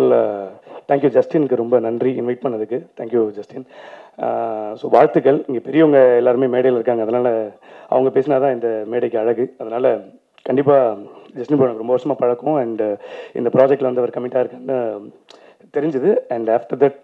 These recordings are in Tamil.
ஆல் தேங்க்யூ ஜஸ்டினுக்கு ரொம்ப நன்றி இன்வைட் பண்ணதுக்கு தேங்க்யூ ஜஸ்டின் ஸோ வாழ்த்துக்கள் இங்கே பெரியவங்க எல்லாருமே மேடையில் இருக்காங்க அதனால் அவங்க பேசினா தான் இந்த மேடைக்கு அழகு அதனால் கண்டிப்பாக ஜஸ்டின் ப்ரோ எனக்கு ரொம்ப வருஷமாக பழக்கம் அண்ட் இந்த ப்ராஜெக்டில் வந்து அவர் கமிட்டாக இருக்கான்னு தெரிஞ்சுது அண்ட் ஆஃப்டர் தட்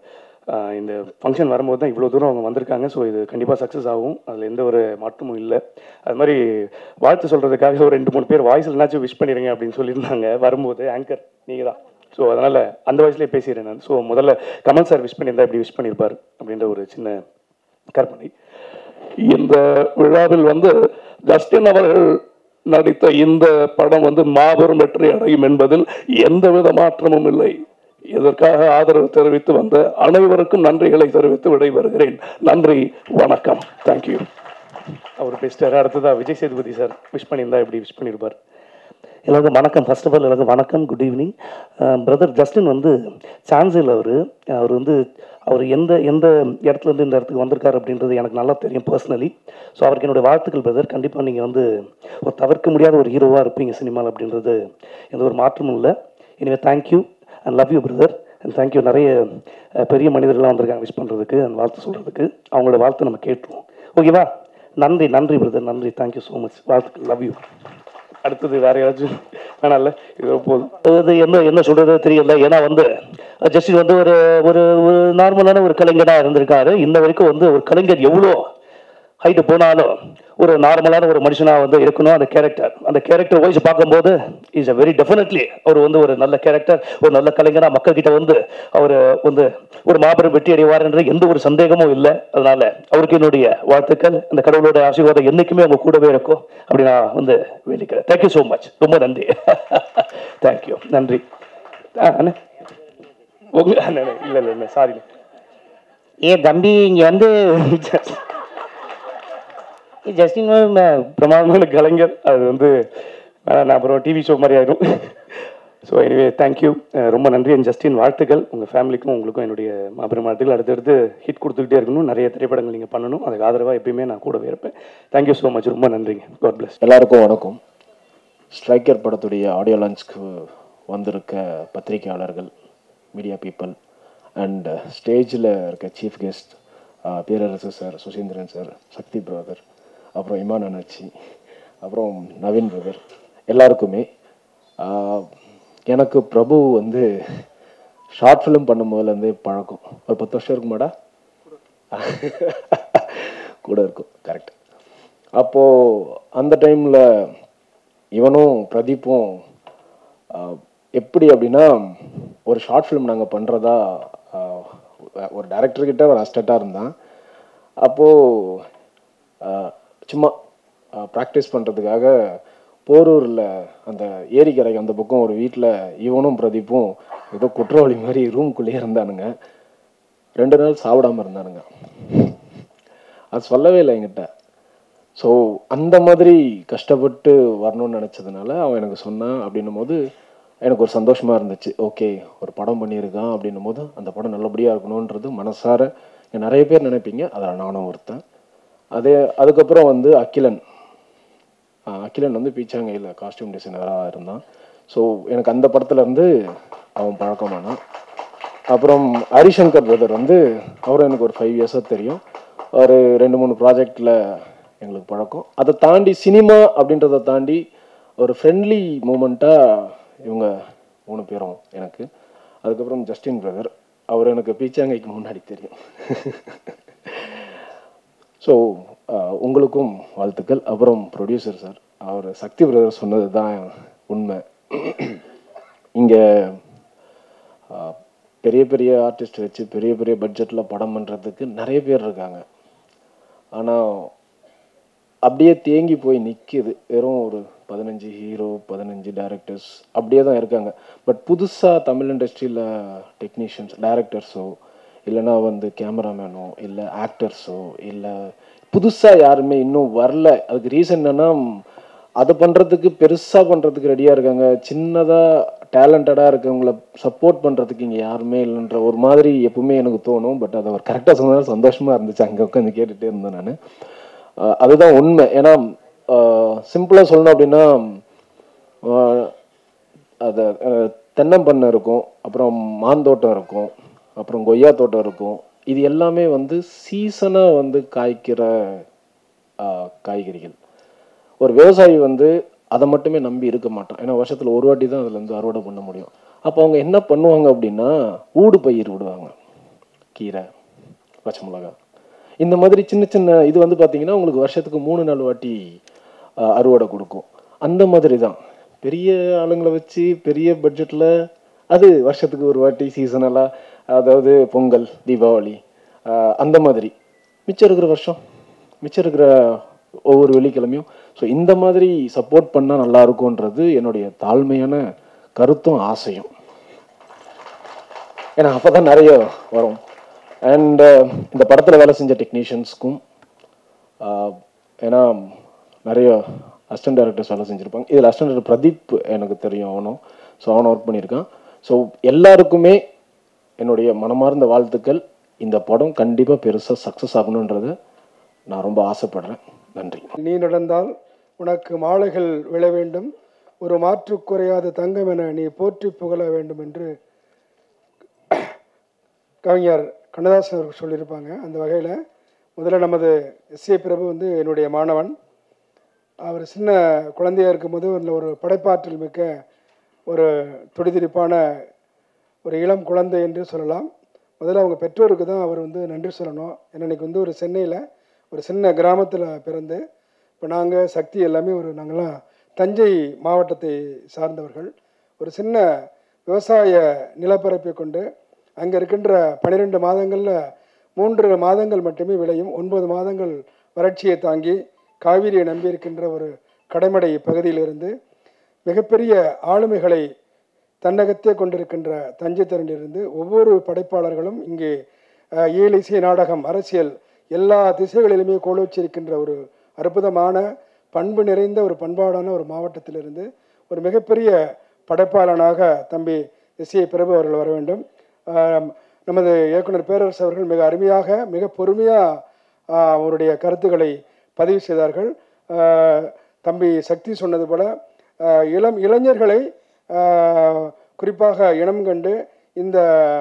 இந்த ஃபங்க்ஷன் வரும்போது தான் இவ்வளோ தூரம் அவங்க வந்திருக்காங்க ஸோ இது கண்டிப்பாக சக்ஸஸ் ஆகும் அதில் எந்த ஒரு மாற்றமும் இல்லை அது மாதிரி வாழ்த்து சொல்கிறதுக்காக ஒரு ரெண்டு மூணு பேர் வாய்ஸில் என்னாச்சும் விஷ் பண்ணிடுங்க அப்படின்னு சொல்லியிருந்தாங்க வரும்போது ஆங்கர் நீங்கள் தான் ஸோ அதனால் அந்த வயசுலேயே பேசிடுறேன் நான் ஸோ முதல்ல கமல் சார் விஷ் பண்ணியிருந்தா இப்படி விஷ் பண்ணியிருப்பார் அப்படின்ற ஒரு சின்ன கற்பனை இந்த விழாவில் வந்து ஜஸ்டின் அவர்கள் நடித்த இந்த படம் வந்து மாபெரும் வெற்றி அடையும் என்பதில் எந்தவித மாற்றமும் இல்லை இதற்காக ஆதரவு தெரிவித்து வந்த அனைவருக்கும் நன்றிகளை தெரிவித்து விடைபெறுகிறேன் நன்றி வணக்கம் தேங்க்யூ அவர் பேசிட்டாரு அடுத்ததா விஜய் சேதுபதி சார் விஷ் பண்ணியிருந்தா இப்படி விஷ் பண்ணியிருப்பார் எல்லாருக்கும் வணக்கம் ஃபர்ஸ்ட் ஆஃப் ஆல் எல்லாருக்கும் வணக்கம் குட் ஈவினிங் பிரதர் ஜஸ்டின் வந்து சான்ஸ் இல்லை அவர் அவர் வந்து அவர் எந்த எந்த இடத்துல இருந்து இந்த இடத்துக்கு வந்திருக்காரு அப்படின்றது எனக்கு நல்லா தெரியும் பர்சனலி ஸோ அவருக்கு என்னுடைய வாழ்த்துக்கள் பிரதர் கண்டிப்பாக நீங்கள் வந்து ஒரு தவிர்க்க முடியாத ஒரு ஹீரோவாக இருப்பீங்க சினிமாவில் அப்படின்றது எந்த ஒரு மாற்றமும் இல்லை எனவே thank you and love you brother and thank you நிறைய அஹ், பெரிய மனிதர்கள்லாம் வந்திருக்காங்க விஷ் பண்ணுறதுக்கு அண்ட் வாழ்த்து சொல்கிறதுக்கு அவங்களோட வாழ்த்து நம்ம கேட்டுருவோம் ஓகேவா நன்றி நன்றி பிரதர் நன்றி தேங்க்யூ ஸோ மச் வாழ்த்துக்கள் லவ் யூ அடுத்தது வேற யாராச்சும் வேணாம்ல இது போதும் அது என்ன என்ன சொல்றது தெரியல ஏன்னா வந்து ஜஸ்டின் வந்து ஒரு ஒரு ஒரு நார்மலான ஒரு கலைஞனா இருந்திருக்காரு இன்ன வரைக்கும் வந்து ஒரு கலைஞர் எவ்வளோ ஹைட்டு போனாலும் ஒரு நார்மலான ஒரு மனுஷனா வந்து இருக்கணும் அந்த கேரக்டர் அந்த கேரக்டர் வைஸ் பார்க்கும்போது இஸ் அ வெரி டெஃபினெட்லி அவர் வந்து ஒரு நல்ல கேரக்டர் ஒரு நல்ல கலைஞரா மக்கள் கிட்ட வந்து அவர் வந்து ஒரு மாபெரும் வெற்றி அடைவார் என்ற எந்த ஒரு சந்தேகமும் இல்லை அதனால அவருக்கு என்னுடைய வாழ்த்துக்கள் இந்த கடவுளோட ஆசீர்வாதம் என்னைக்குமே அவங்க கூடவே இருக்கும் அப்படி நான் வந்து வேண்டிக்கிறேன் தேங்க்யூ ஸோ மச் ரொம்ப நன்றி தேங்க்யூ நன்றி ஆ, அண்ணே உங்க அண்ணே, அண்ணே, இல்ல இல்ல இல்ல சாரி ஏ தம்பி இங்க வந்து ஜஸ்டின் பிரமாதமான கலைஞர் அது வந்து வேணாம், நான் அப்புறம் டிவி ஷோ மாதிரி ஆயிடும் ஸோ எனிவே தேங்க்யூ ரொம்ப நன்றி என் ஜஸ்டின் வாழ்த்துக்கள் உங்கள் ஃபேமிலிக்கும் உங்களுக்கும் என்னுடைய மாபெரும் வாழ்த்துக்கள் அடுத்தடுத்து ஹிட் கொடுத்துக்கிட்டே இருக்கணும் நிறைய திரைப்படங்கள் நீங்கள் பண்ணணும் அதுக்கு ஆதரவாக எப்பயுமே நான் கூடவே இருப்பேன் தேங்க்யூ ஸோ மச் ரொம்ப நன்றிங்க காட் பிளஸ் எல்லாருக்கும் வணக்கம் ஸ்ட்ரைக்கர் படத்துடைய ஆடியோ லான்ச்க்கு வந்திருக்க பத்திரிகையாளர்கள் மீடியா பீப்புள் அண்ட் ஸ்டேஜில் இருக்க chief guest Perarasu sir Suseenthiran sir Sakthi brother அப்புறம் இமான் அண்ணாச்சி அப்புறம் நவீன் பிரதர் எல்லாருக்குமே ஆஹ், எனக்கு பிரபு வந்து ஷார்ட் ஃபிலிம் பண்ணும் போதுலேருந்தே பழக்கம் ஒரு பத்து வருஷம் இருக்குமாடா கூட இருக்கும் கரெக்ட் அப்போது அந்த டைமில் இவனும் பிரதீப்பும் ஆஹ், எப்படி அப்படின்னா ஒரு ஷார்ட் ஃபிலிம் நாங்கள் பண்ணுறதா ஒரு director கிட்ட ஒரு அஸ்டட்டாக இருந்தான் அப்போது சும்மா ப்ராக்டிஸ் பண்ணுறதுக்காக போரூரில் அந்த ஏரிக்கரைக்கு அந்த பக்கம் ஒரு வீட்டில் இவனும் பிரதீப்பும் ஏதோ குற்றவாளி மாதிரி ரூம்குள்ளேயே இருந்தானுங்க ரெண்டு நாள் சாப்பிடாம இருந்தானுங்க அது சொல்லவே இல்லை என்கிட்ட ஸோ அந்த மாதிரி கஷ்டப்பட்டு வரணும்னு நினச்சதுனால அவன் எனக்கு சொன்னான் அப்படின்னும் போது எனக்கு ஒரு சந்தோஷமாக இருந்துச்சு ஓகே ஒரு படம் பண்ணியிருக்கான் அப்படின்னும் போது அந்த படம் நல்லபடியாக இருக்கணுன்றது மனசார இங்க நிறைய பேர் நினைப்பீங்க அதில் நானும் ஒருத்தன் அதே அதுக்கப்புறம் வந்து அகிலன் ஆஹ் அகிலன் வந்து பீச்சாங்கையில் காஸ்டியூம் டிசைனராக இருந்தான் ஸோ எனக்கு அந்த படத்துல இருந்து அவன் பழக்கமானான் அப்புறம் ஹரிசங்கர் பிரதர் வந்து அவரும் எனக்கு ஒரு ஃபைவ் இயர்ஸாக தெரியும் ஒரு ரெண்டு மூணு ப்ராஜெக்டில் எங்களுக்கு பழக்கம் அதை தாண்டி சினிமா அப்படின்றத தாண்டி ஒரு ஃப்ரெண்ட்லி மூமெண்ட்டாக இவங்க மூணு பேரும் எனக்கு அதுக்கப்புறம் ஜஸ்டின் பிரதர் அவர் எனக்கு பீச்சாங்கைக்கு முன்னாடி தெரியும் ஸோ உங்களுக்கும் வாழ்த்துக்கள் அப்புறம் ப்ரொடியூசர் சார் அவர் சக்தி பிரதர் சொன்னது தான் உண்மை இங்கே பெரிய பெரிய ஆர்டிஸ்ட் வச்சு பெரிய பெரிய பட்ஜெட்டில் படம் பண்ணுறதுக்கு நிறைய பேர் இருக்காங்க ஆனால் அப்படியே தேங்கி போய் நிற்கிது வெறும் ஒரு பதினஞ்சு ஹீரோ பதினஞ்சு டேரக்டர்ஸ் அப்படியே தான் இருக்காங்க பட் புதுசாக தமிழ் இண்டஸ்ட்ரியில் டெக்னீஷியன்ஸ் டேரக்டர்ஸோ இல்லைன்னா வந்து கேமராமேனோ இல்லை ஆக்டர்ஸோ இல்லை புதுசாக யாருமே இன்னும் வரல அதுக்கு ரீசன் என்னன்னா அதை பண்ணுறதுக்கு பெருசாக பண்ணுறதுக்கு ரெடியாக இருக்காங்க சின்னதாக டேலண்டடாக இருக்கவங்கள சப்போர்ட் பண்ணுறதுக்கு இங்கே யாருமே இல்லைன்ற ஒரு மாதிரி எப்பவுமே எனக்கு தோணும் பட் அதை அவர் கரெக்டாக சொன்னதால் சந்தோஷமாக இருந்துச்சு அங்கே உட்காந்து கேட்டுகிட்டே இருந்தேன் நான் அதுதான் உண்மை ஏன்னா சிம்பிளாக சொல்லணும் அப்படின்னா அதை தென்னம்பண்ணை இருக்கும் அப்புறம் மாந்தோட்டம் இருக்கும் அப்புறம் கொய்யா தோட்டம் இருக்கும் இது எல்லாமே வந்து சீசனாக வந்து காய்க்கிற ஆ, காய்கறிகள் ஒரு விவசாயி வந்து அதை மட்டுமே நம்பி இருக்க மாட்டான் ஏன்னா வருஷத்தில் ஒரு வாட்டி தான் அதுலேருந்து அறுவடை பண்ண முடியும் அப்போ அவங்க என்ன பண்ணுவாங்க அப்படின்னா ஊடு பயிர் விடுவாங்க கீரை பச்சை மிளகாய் இந்த மாதிரி சின்ன சின்ன இது வந்து பார்த்தீங்கன்னா உங்களுக்கு வருஷத்துக்கு மூணு நாலு வாட்டி ஆ, அறுவடை கொடுக்கும் அந்த மாதிரி தான் பெரிய ஆளுங்களை வச்சு பெரிய பட்ஜெட்டில் அது வருஷத்துக்கு ஒரு வாட்டி சீசனலாக அதாவது பொங்கல் தீபாவளி ஆ, அந்த மாதிரி மிச்சம் இருக்கிற வருஷம் மிச்சம் இருக்கிற ஒவ்வொரு வெள்ளிக்கிழமையும் ஸோ இந்த மாதிரி சப்போர்ட் பண்ணால் நல்லா இருக்கும்ன்றது என்னுடைய தாழ்மையான கருத்தும் ஆசையும் ஏன்னா அப்போ தான் நிறைய வரும் அண்ட் இந்த படத்தில் வேலை செஞ்ச டெக்னீஷியன்ஸ்க்கும் ஏன்னா நிறைய அசிஸ்டன்ட் டைரக்டர்ஸ் வேலை செஞ்சுருப்பாங்க இதில் அசிஸ்டன்ட் டைரக்டர் பிரதீப் எனக்கு தெரியும் அவனும் ஸோ அவனும் ஒர்க் பண்ணியிருக்கான் ஸோ எல்லாருக்குமே என்னுடைய மனமார்ந்த வாழ்த்துக்கள் இந்த படம் கண்டிப்பாக பெருசாக சக்ஸஸ் ஆகணுன்றதை நான் ரொம்ப ஆசைப்படுறேன் நன்றி நீ நடந்தால் உனக்கு மாலைகள் விழ வேண்டும் ஒரு மாற்று குறையாத தங்கம் என நீ போற்றி புகழ வேண்டும் என்று கவிஞர் கண்ணதாசன் அவர்கள் சொல்லியிருப்பாங்க அந்த வகையில் முதல்ல நமது எஸ்ஏ பிரபு வந்து என்னுடைய மாணவன் அவர் சின்ன குழந்தையா இருக்கும்போது ஒரு ஒரு படைப்பாற்றல் மிக்க ஒரு துடிதுடிப்பான ஒரு இளம் குழந்தை என்று சொல்லலாம் முதல்ல அவங்க பெற்றோருக்கு தான் அவர் வந்து நன்றி சொல்லணும் ஏன்னா இன்னைக்கு வந்து ஒரு சென்னையில் ஒரு சின்ன கிராமத்தில் பிறந்து இப்போ நாங்கள் சக்தி எல்லாமே ஒரு நாங்கள்லாம் தஞ்சை மாவட்டத்தை சார்ந்தவர்கள் ஒரு சின்ன விவசாய நிலப்பரப்பை கொண்டு அங்கே இருக்கின்ற பன்னிரெண்டு மாதங்களில் மூன்று மாதங்கள் மட்டுமே விளையும் ஒன்பது மாதங்கள் வறட்சியை தாங்கி காவிரியை நம்பியிருக்கின்ற ஒரு கடைமடை பகுதியிலிருந்து மிகப்பெரிய ஆளுமைகளை தன்னகத்தே கொண்டிருக்கின்ற தஞ்சை திரண்டிலிருந்து ஒவ்வொரு படைப்பாளர்களும் இங்கே அஹ், இயல் இசை நாடகம் அரசியல் எல்லா திசைகளிலுமே கோலோச்சிருக்கின்ற ஒரு அற்புதமான பண்பு நிறைந்த ஒரு பண்பாடான ஒரு மாவட்டத்திலிருந்து ஒரு மிகப்பெரிய படைப்பாளனாக தம்பி எஸ் ஏ பிரபு அவர்கள் வர வேண்டும் ஆம், நமது இயக்குனர் பேரரசு அவர்கள் மிக அருமையாக மிக பொறுமையாக அவருடைய கருத்துக்களை பதிவு செய்தார்கள் ஆஹ், தம்பி சக்தி சொன்னது போல ஆஹ், இளம் இளைஞர்களை ஆஹ், குறிப்பாக இனம் கண்டு இந்த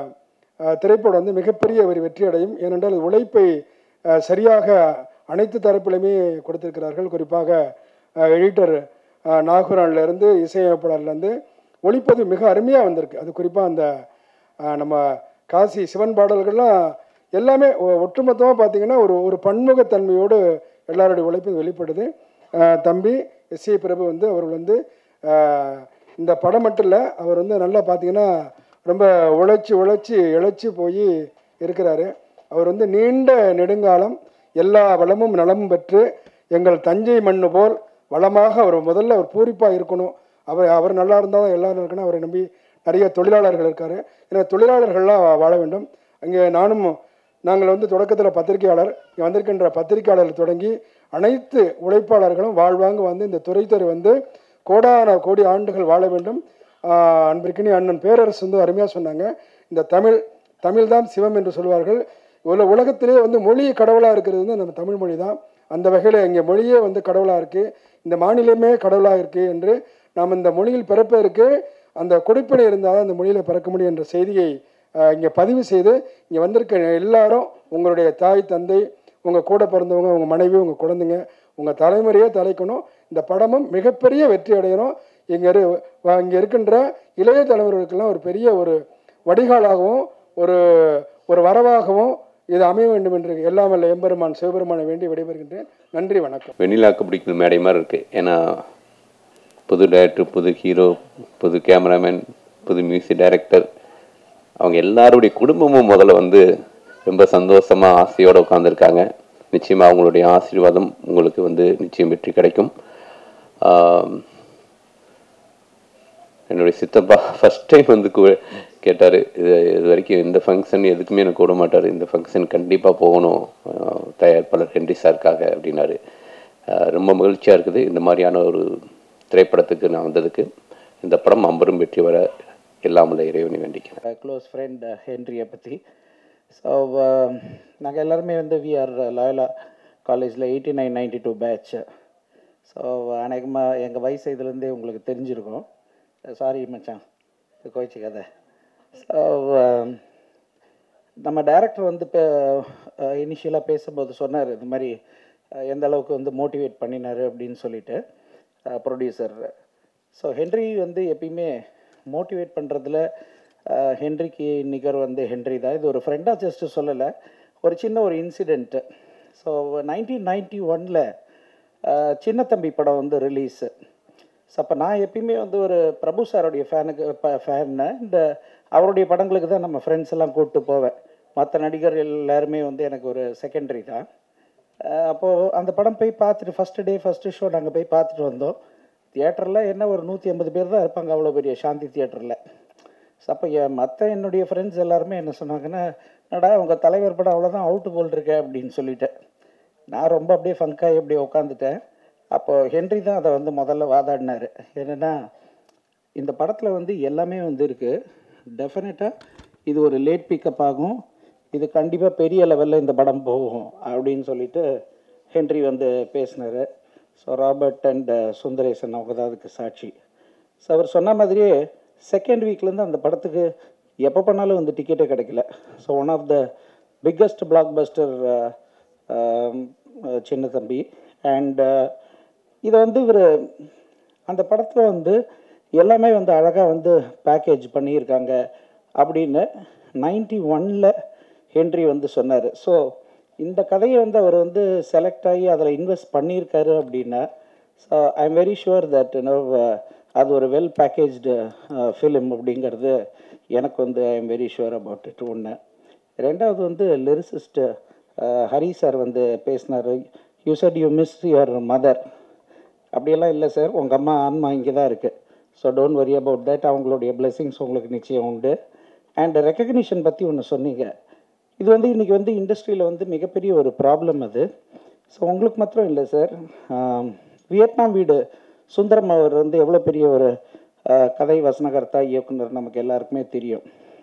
ஆஹ், திரைப்படம் வந்து மிகப்பெரிய ஒரு வெற்றி அடையும் ஏனென்றால் இது உழைப்பை ஆஹ், சரியாக அனைத்து தரப்பிலுமே கொடுத்திருக்கிறார்கள் குறிப்பாக எடிட்டர் நாகூரான்லேருந்து இசையமைப்பாளர்லேருந்து ஒளிப்பதிவு மிக அருமையாக வந்திருக்கு அது குறிப்பாக அந்த ஆஹ், நம்ம காசி சிவன் பாடல்கள்லாம் எல்லாமே ஒட்டுமொத்தமாக பார்த்தீங்கன்னா ஒரு ஒரு பன்முகத்தன்மையோடு எல்லாருடைய உழைப்பும் வெளிப்படுது ஆஹ், தம்பி எஸ் ஏ பிரபு வந்து அவர்கள் வந்து ஆஹ், இந்த படம் மட்டும் இல்லை அவர் வந்து நல்லா பார்த்தீங்கன்னா ரொம்ப உழைச்சி உழைச்சி இழைச்சி போய் இருக்கிறாரு அவர் வந்து நீண்ட நெடுங்காலம் எல்லா வளமும் நலமும் பெற்று எங்கள் தஞ்சை மண்ணு போல் வளமாக அவர் முதல்ல அவர் பூரிப்பாக இருக்கணும் அவர் அவர் நல்லா இருந்தால் தான் எல்லாரும் இருக்கணும் அவரை நம்பி நிறைய தொழிலாளர்கள் இருக்காரு ஏன்னா தொழிலாளர்கள்லாம் வாழ வேண்டும் அங்கே நானும் நாங்கள் வந்து தொடக்கத்தில் பத்திரிகையாளர் இங்கே வந்திருக்கின்ற பத்திரிகையாளர் தொடங்கி அனைத்து உழைப்பாளர்களும் வாழ்வாங்க வந்து இந்த துறைத்துறை வந்து கோடான கோடி ஆண்டுகள் வாழ வேண்டும் ஆஹ் அன்பிற்கினி அண்ணன் பேரரசு வந்து அருமையாக சொன்னாங்க இந்த தமிழ் தமிழ் தான் சிவம் என்று சொல்வார்கள் உல உலகத்திலே வந்து மொழி கடவுளாக இருக்கிறது வந்து நம்ம தமிழ் மொழி தான் அந்த வகையில் இங்கே மொழியே வந்து கடவுளாக இருக்குது இந்த மாநிலமே கடவுளாக இருக்குது என்று நாம் இந்த மொழியில் பிறப்பதற்கு அந்த கொடுப்பினை இருந்தால் தான் அந்த மொழியில் பிறக்க முடியும் என்ற செய்தியை ஆஹ், இங்கே பதிவு செய்து இங்கே வந்திருக்க எல்லாரும் உங்களுடைய தாய் தந்தை உங்கள் கூட பிறந்தவங்க உங்கள் மனைவி உங்கள் குழந்தைங்க உங்கள் தலைமுறையே தலைக்கணும் இந்த படமும் மிகப்பெரிய வெற்றி அடையணும் இங்கே இரு வ- இங்கே இருக்கின்ற இளைய தலைவர்களுக்கெல்லாம் ஒரு பெரிய ஒரு வடிகாலாகவும் ஒரு ஒரு வரவாகவும் இது அமைய வேண்டும் என்று எல்லாம் வல்ல எம்பெருமான் சிவபெருமானை வேண்டி விடைபெறுகின்றேன் நன்றி வணக்கம் வெண்ணிலாக்கு பிடிக்கிற மேடை மாதிரி இருக்குது ஏன்னா புது டைரக்டர் புது ஹீரோ புது கேமராமேன் புது மியூசிக் டைரக்டர் அவங்க எல்லாருடைய குடும்பமும் முதல்ல வந்து ரொம்ப சந்தோஷமாக ஆசையோடு உட்காந்துருக்காங்க நிச்சயமாக அவங்களுடைய ஆசீர்வாதம் உங்களுக்கு வந்து நிச்சயம் வெற்றி கிடைக்கும் ஆம், என்னுடைய சித்தப்பா ஃபர்ஸ்ட் டைம் வந்து கேட்டார் இது இது வரைக்கும் எந்த ஃபங்க்ஷன் எதுக்குமே எனக்கு விட மாட்டார் இந்த ஃபங்க்ஷன் கண்டிப்பாக போகணும் ஆஹ் தயாரிப்பாளர் ஹென்றி சாருக்காக அப்படின்னாரு ஆஹ் ரொம்ப மகிழ்ச்சியாக இருக்குது இந்த மாதிரியான ஒரு திரைப்படத்துக்கு நான் வந்ததுக்கு இந்த படம் அம்பரும் வெற்றி வர இல்லாமல் இறைவனை வேண்டிக்கிறேன் க்ளோஸ் ஃப்ரெண்ட் ஹென்ரியை பற்றி ஸோ நாங்கள் எல்லாருமே வந்து வி ஆர் லாயலா காலேஜில் eighty nine ninety two batch so அநேகமாக எங்கள் வயசு இதுலேருந்தே உங்களுக்கு தெரிஞ்சிருக்கும் சாரி மச்சான் கோச்சிக்காத ஸோ நம்ம டைரக்டர் வந்து இப்போ இனிஷியலாக பேசும்போது சொன்னார் இது மாதிரி அஹ், எந்த அளவுக்கு வந்து மோட்டிவேட் பண்ணினார் அப்படின்னு சொல்லிட்டு ப்ரொடியூசர் ஸோ ஹென்ரி வந்து எப்பயுமே மோட்டிவேட் பண்ணுறதுல ஹென்ரிக்கு நிகர் வந்து ஹென்ரி தான் இது ஒரு ஃப்ரெண்டாக ஜஸ்ட் சொல்லலை ஒரு சின்ன ஒரு இன்சிடெண்ட்டு ஸோ நைன்டீன் நைன்டி ஒனில் சின்ன தம்பி படம் வந்து ரிலீஸு ஸோ அப்போ நான் எப்பயுமே வந்து ஒரு பிரபு சாருடைய ஃபேனுக்கு ஃபேன்னு இந்த அவருடைய படங்களுக்கு தான் நம்ம ஃப்ரெண்ட்ஸ் எல்லாம் கூப்பிட்டு போவேன் மற்ற நடிகர் எல்லாருமே வந்து எனக்கு ஒரு செகண்டரி தான் அஹ் அப்போது அந்த படம் போய் பார்த்துட்டு ஃபஸ்ட்டு டே ஃபஸ்ட்டு ஷோ நாங்கள் போய் பார்த்துட்டு வந்தோம் தியேட்டரில் என்ன ஒரு நூற்றி ஐம்பது பேர் தான் இருப்பாங்க அவ்வளோ பெரிய சாந்தி தியேட்டரில் ஸோ அப்போ என் மற்ற என்னுடைய ஃப்ரெண்ட்ஸ் எல்லாருமே என்ன சொன்னாங்கன்னா என்னடா உங்கள் தலைவர் படம் அவ்வளோதான் அவுட்டு போல் இருக்க அப்படின்னு சொல்லிட்டேன் நான் ரொம்ப அப்படியே ஃபங்காகி அப்படியே உட்காந்துட்டேன் அப்போ ஹென்றி தான் அதை வந்து முதல்ல வாதாடினார் என்னென்னா இந்த படத்தில் வந்து எல்லாமே வந்து இருக்குது டெஃபினட்டாக இது ஒரு லேட் பிக்கப் ஆகும் இது கண்டிப்பாக பெரிய லெவலில் இந்த படம் போகும் அப்படின்னு சொல்லிட்டு ஹென்றி வந்து பேசினார் ஸோ ராபர்ட் அண்ட் சுந்தரேசன் அவங்க தான் அதுக்கு சாட்சி ஸோ அவர் சொன்ன மாதிரியே செகண்ட் வீக்லேருந்து அந்த படத்துக்கு எப்போ பண்ணாலும் வந்து டிக்கெட்டே கிடைக்கல so one of the biggest blockbuster Chinna Thambi and இதை வந்து இவர் அந்த படத்தில் வந்து எல்லாமே வந்து அழகாக வந்து பேக்கேஜ் பண்ணியிருக்காங்க அப்படின்னு நைன்டி ஒனில் ஹென்றி வந்து சொன்னார் ஸோ இந்த கதையை வந்து அவர் வந்து செலக்ட் ஆகி அதில் இன்வெஸ்ட் பண்ணியிருக்காரு அப்படின்னா so I am very sure that you know அது ஒரு வெல் பேக்கேஜ்டு ஃபிலிம் அப்படிங்கிறது எனக்கு வந்து I am very sure about it ஒன்று ரெண்டாவது வந்து லிரிசிஸ்ட் ஹரி சார் வந்து பேசினார் you said you miss your mother அப்படியெல்லாம் இல்லை சார் உங்கள் அம்மா ஆன்மா இங்கே தான் இருக்குது so don't worry about that அவங்களுடைய பிளெஸிங்ஸ் உங்களுக்கு நிச்சயம் உண்டு அண்ட் ரெக்கக்னிஷன் பற்றி ஒன்று சொன்னீங்க இது வந்து இன்றைக்கி வந்து இண்டஸ்ட்ரியில் வந்து மிகப்பெரிய ஒரு ப்ராப்ளம் அது ஸோ உங்களுக்கு மாத்திரம் இல்லை சார் வியட்நாம் வீடு சுந்தரம் அவர் வந்து எவ்வளோ பெரிய ஒரு ஆஹ், கதை வசனகர்த்தா இயக்குனர் நமக்கு எல்லாருக்குமே தெரியும்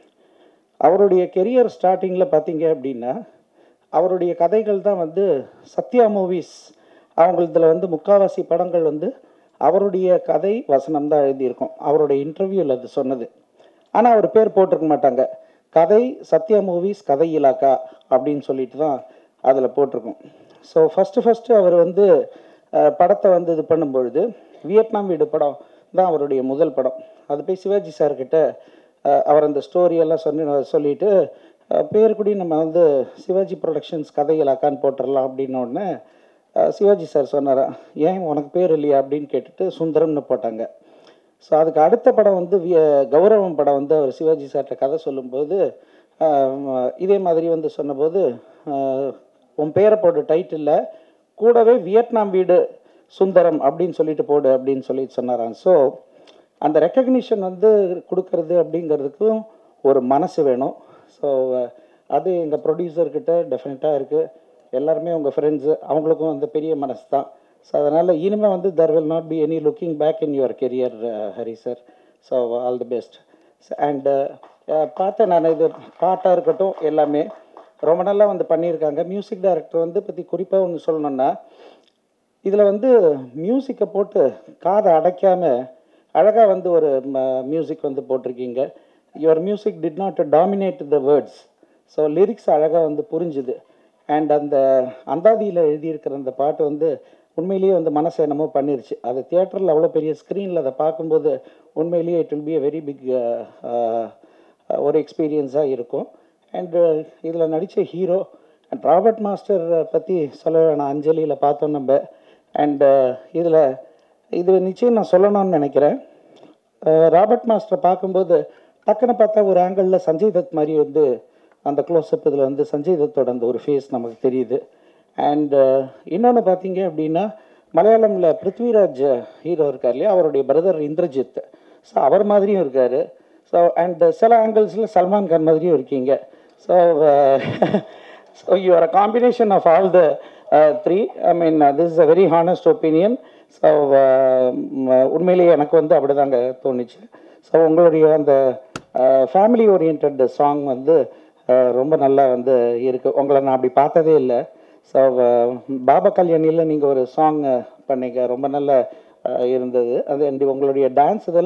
அவருடைய கெரியர் ஸ்டார்டிங்கில் பார்த்தீங்க அப்படின்னா அவருடைய கதைகள் தான் வந்து சத்யா மூவிஸ் அவங்களதுல வந்து முக்காவாசி படங்கள் வந்து அவருடைய கதை வசனம் தான் எழுதியிருக்கும் அவருடைய இன்டர்வியூவில் அது சொன்னது ஆனால் அவர் பேர் போட்டிருக்க மாட்டாங்க கதை சத்யா மூவிஸ் கதை இலாக்கா அப்படின்னு சொல்லிட்டு தான் அதில் போட்டிருக்கும் ஸோ ஃபஸ்ட்டு ஃபஸ்ட்டு அவர் வந்து அஹ், படத்தை வந்து இது பண்ணும்பொழுது வியட்நாம் வீடு படம் தான் அவருடைய முதல் படம் அது போய் சிவாஜி சார்கிட்ட அஹ், அவர் அந்த ஸ்டோரியெல்லாம் சொல்லி சொல்லிட்டு அஹ், பேர் கூடி நம்ம வந்து சிவாஜி ப்ரொடக்ஷன்ஸ் கதை இலாக்கான்னு போட்டுடலாம் அப்படின்ன உடனே அஹ், சிவாஜி சார் சொன்னாரா ஏன் உனக்கு பேர் இல்லையா அப்படின்னு கேட்டுட்டு சுந்தரம்னு போட்டாங்க ஸோ அதுக்கு அடுத்த படம் வந்து வி- கௌரவம் படம் வந்து அவர் சிவாஜி சார்கிட்ட கதை சொல்லும்போது ஆஹ், இதே மாதிரி வந்து சொன்னபோது ஆஹ், உன் பேரை போடு டைட்டிலில் கூடவே வியட்நாம் வீடு சுந்தரம் அப்படின்னு சொல்லிட்டு போடு அப்படின்னு சொல்லி சொன்னாராம் ஸோ அந்த ரெக்கக்னிஷன் வந்து கொடுக்கறது அப்படிங்கிறதுக்கும் ஒரு மனசு வேணும் ஸோ அது எங்கள் ப்ரொடியூசர்கிட்ட டெஃபினட்டாக இருக்குது எல்லாருமே உங்கள் ஃப்ரெண்ட்ஸு அவங்களுக்கும் அந்த பெரிய மனசு தான் ஸோ அதனால் இனிமேல் வந்து there will not be any looking back in your career Hari sir so all the best and பார்த்தேன் நான் இது பாட்டாக இருக்கட்டும் எல்லாமே ரொம்ப நல்லா வந்து பண்ணியிருக்காங்க மியூசிக் டைரக்டர் வந்து பற்றி குறிப்பாக ஒன்று சொல்லணுன்னா இதில் வந்து மியூசிக்கை போட்டு காதை அடைக்காமல் அழகாக வந்து ஒரு மியூசிக் வந்து போட்டிருக்கீங்க your music did not dominate the words so lyrics அழகாக வந்து புரிஞ்சுது அண்ட் அந்த அந்தாதியில் எழுதியிருக்கிற அந்த பாட்டு வந்து உண்மையிலேயே வந்து மனசை என்னமோ பண்ணிருச்சு அது தியேட்டரில் அவ்வளோ பெரிய ஸ்க்ரீனில் அதை பார்க்கும்போது உண்மையிலேயே it will be a very big ஒரு எக்ஸ்பீரியன்ஸாக இருக்கும் அண்டு இதில் நடித்த ஹீரோ அண்ட் ராபர்ட் மாஸ்டர் பற்றி சொல்ல வேணாம் அஞ்சலியில் பார்த்தோம் நம்ம அண்டு இதில் இது நிச்சயம் நான் சொல்லணும்னு நினைக்கிறேன் அஹ் ராபர்ட் மாஸ்டரை பார்க்கும்போது டக்குன்னு பார்த்தா ஒரு ஆங்கிளில் சஞ்சய் தத் மாதிரி வந்து அந்த க்ளோஸ்அப் இதில் வந்து சஞ்சய் தத்தோட அந்த ஒரு ஃபேஸ் நமக்கு தெரியுது அண்டு இன்னொன்று பார்த்தீங்க அப்படின்னா மலையாளமில் பிருத்விராஜ் ஹீரோ இருக்கார் இல்லையா அவருடைய பிரதர் இந்திரஜித் ஸோ அவர் மாதிரியும் இருக்கார் ஸோ அண்ட் சில ஆங்கிள்ஸில் சல்மான் கான் மாதிரியும் இருக்கீங்க so so you are a combination of all the three I mean this is a very honest opinion so உண்மையிலேயே எனக்கு வந்து அப்படிதாங்க தோணுச்சு ஸோ உங்களுடைய அந்த ஃபேமிலி ஓரியன்ட் சாங் வந்து அஹ், ரொம்ப நல்லா வந்து இருக்குது உங்களை நான் அப்படி பார்த்ததே இல்லை ஸோ பாபா கல்யாணியில் நீங்கள் ஒரு சாங் பண்ணீங்க ரொம்ப நல்ல அஹ், இருந்தது அது and உங்களுடைய டான்ஸ் இதெல்லாம்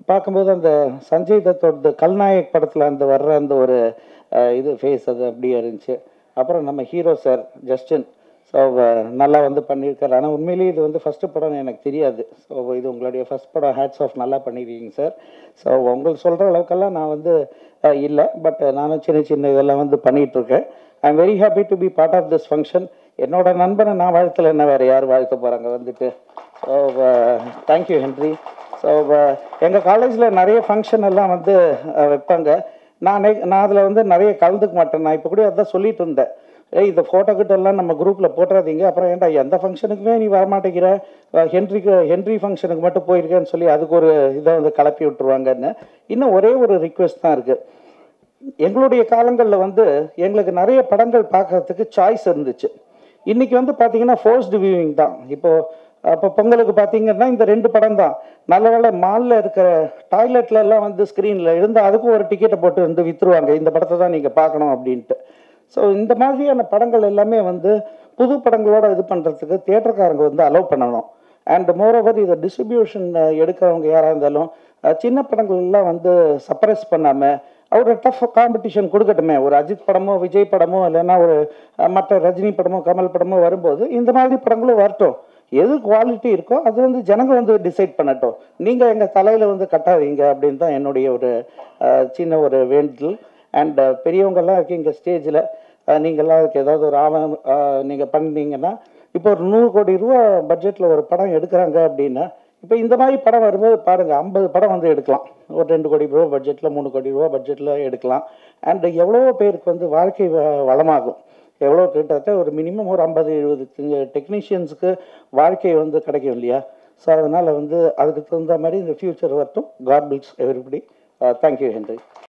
பார்க்கும்போது அந்த சஞ்சய் தத்தோட கல்நாயக் படத்தில் அந்த வர்ற அந்த ஒரு அஹ், இது ஃபேஸ் அது அப்படியே இருந்துச்சு அப்புறம் நம்ம ஹீரோ சார் ஜஸ்டின் ஸோ நல்லா வந்து பண்ணியிருக்காரு ஆனால் உண்மையிலேயே இது வந்து ஃபஸ்ட்டு படம் எனக்கு தெரியாது ஸோ இது உங்களுடைய ஃபஸ்ட் படம் ஹேட்ஸ் ஆஃப் நல்லா பண்ணியிருக்கீங்க சார் ஸோ உங்களுக்கு சொல்கிற அளவுக்கெல்லாம் நான் வந்து இல்லை பட் நானும் சின்ன சின்ன இதெல்லாம் வந்து பண்ணிகிட்ருக்கேன் I am very happy to be part of this function என்னோட நண்பனை நான் வாழ்த்தல என்ன வேறு யார் வாழ்த்த போகிறாங்க வந்துட்டு ஸோ தேங்க்யூ ஹென்ரி ஸோ எங்கள் காலேஜில் நிறைய ஃபங்க்ஷன் எல்லாம் வந்து அஹ், வைப்பாங்க நான் நெ- நான் அதில் வந்து நிறைய கலந்துக்க மாட்டேன் நான் இப்போ கூட அதான் சொல்லிட்டு இருந்தேன் ஏய் இந்த ஃபோட்டோ கிட்ட எல்லாம் நம்ம குரூப்பில் போட்டுறாதீங்க அப்புறம் ஏன்டா எந்த ஃபங்க்ஷனுக்குமே நீ வரமாட்டேங்கிற அஹ், ஹென்ரிக்கு ஹென்ரி ஃபங்க்ஷனுக்கு மட்டும் போயிருக்கேன்னு சொல்லி அதுக்கு ஒரு இதை வந்து கிளப்பி விட்டுருவாங்கன்னு இன்னும் ஒரே ஒரு ரிக்வெஸ்ட் தான் இருக்குது எங்களுடைய காலங்களில் வந்து எங்களுக்கு நிறைய படங்கள் பார்க்கறதுக்கு சாய்ஸ் இருந்துச்சு இன்னைக்கு வந்து பார்த்தீங்கன்னா ஃபோர்ஸ்டு வியூவிங் தான் இப்போ அப்போ பொங்கலுக்கு பார்த்தீங்கன்னா இந்த ரெண்டு படம் தான் நல்ல வேளை மாலில் இருக்கிற டாய்லெட்ல எல்லாம் வந்து ஸ்க்ரீனில் இருந்து அதுக்கும் ஒரு டிக்கெட்டை போட்டு வந்து விற்றுருவாங்க இந்த படத்தை தான் நீங்கள் பார்க்கணும் அப்படின்ட்டு ஸோ இந்த மாதிரியான படங்கள் எல்லாமே வந்து புது படங்களோட இது பண்ணுறதுக்கு தியேட்டர்காரங்க வந்து அலோவ் பண்ணணும் அண்ட் மோரோவர் இதை டிஸ்ட்ரிபியூஷன் எடுக்கிறவங்க யாராக இருந்தாலும் அஹ், சின்ன படங்கள் எல்லாம் வந்து சப்ரஸ் பண்ணாமல் ஒரு டஃப் காம்படிஷன் கொடுக்கட்டுமே ஒரு அஜித் படமோ விஜய் படமோ இல்லைன்னா ஒரு அஹ், மற்ற ரஜினி படமோ கமல் படமோ வரும்போது இந்த மாதிரி படங்களும் வரட்டும் எது குவாலிட்டி இருக்கோ அது வந்து ஜனங்க வந்து டிசைட் பண்ணட்டும் நீங்கள் எங்கள் தலையில் வந்து கட்டாதீங்க அப்படின்னு தான் என்னுடைய ஒரு அஹ், சின்ன ஒரு வேண்டுதல் அண்ட் பெரியவங்கெல்லாம் இருக்கீங்க ஸ்டேஜில் நீங்கள்லாம் அதுக்கு ஏதாவது ஒரு ஆவணம் நீங்கள் பண்ணீங்கன்னா இப்போ ஒரு நூறு கோடி ரூபா பட்ஜெட்டில் ஒரு படம் எடுக்கிறாங்க அப்படின்னா இப்போ இந்த மாதிரி படம் வரும்போது பாருங்கள் ஐம்பது படம் வந்து எடுக்கலாம் ஒரு ரெண்டு கோடி ரூபா பட்ஜெட்டில் மூணு கோடி ரூபா பட்ஜெட்டில் எடுக்கலாம் அண்ட் எவ்வளோ பேருக்கு வந்து வாழ்க்கை வ- வளமாகும் எவ்வளோ கிட்டத்தட்ட ஒரு மினிமம் ஒரு ஐம்பது எழுபது டெக்னீஷியன்ஸுக்கு வாழ்க்கை வந்து கிடைக்கும் இல்லையா ஸோ அதனால் வந்து அதுக்கு தகுந்த மாதிரி இந்த ஃப்யூச்சர் வரட்டும் God bless everybody thank you Henry